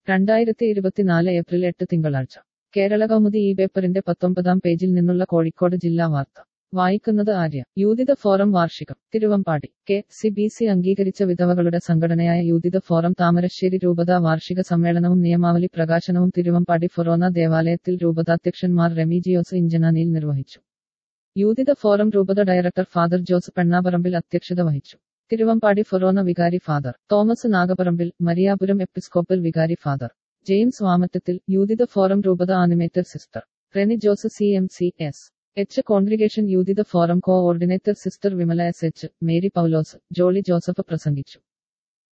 രണ്ടായിരത്തി ഇരുപത്തിനാല് ഏപ്രിൽ എട്ട് തിങ്കളാഴ്ച കേരള കൗമുദി ഈ പേപ്പറിന്റെ പത്തൊമ്പതാം പേജിൽ നിന്നുള്ള കോഴിക്കോട് ജില്ലാ വാർത്ത വായിക്കുന്നത് ആര്യ യൂതിത ഫോറം വാർഷികം Thiruvambady K C B C അംഗീകരിച്ച വിധവകളുടെ സംഘടനയായ യൂതിത ഫോറം താമരശ്ശേരി രൂപത വാർഷിക സമ്മേളനവും നിയമാവലി പ്രകാശനവും തിരുവമ്പാടി ഫൊറോന ദേവാലയത്തിൽ രൂപതാധ്യക്ഷന്മാർ റെമീജിയോസ് ഇഞ്ചനാനിയിൽ നിർവഹിച്ചു യൂതിത ഫോറം രൂപത ഡയറക്ടർ ഫാദർ ജോസ് പെണ്ണാപറമ്പിൽ അധ്യക്ഷത വഹിച്ചു തിരുവമ്പാടി ഫൊറോന വികാരി ഫാദർ തോമസ് നാഗപറമ്പിൽ മരിയാപുരം എപ്പിസ്കോപ്പൽ വികാരി ഫാദർ ജെയിംസ് വാമറ്റത്തിൽ യൂതിത ഫോറം രൂപത animator sister Reni Jose C M C S H congregation Yuthitha forum coordinator sister Vimala S H Mary Paulose Jolly Joseph പ്രസംഗിച്ചു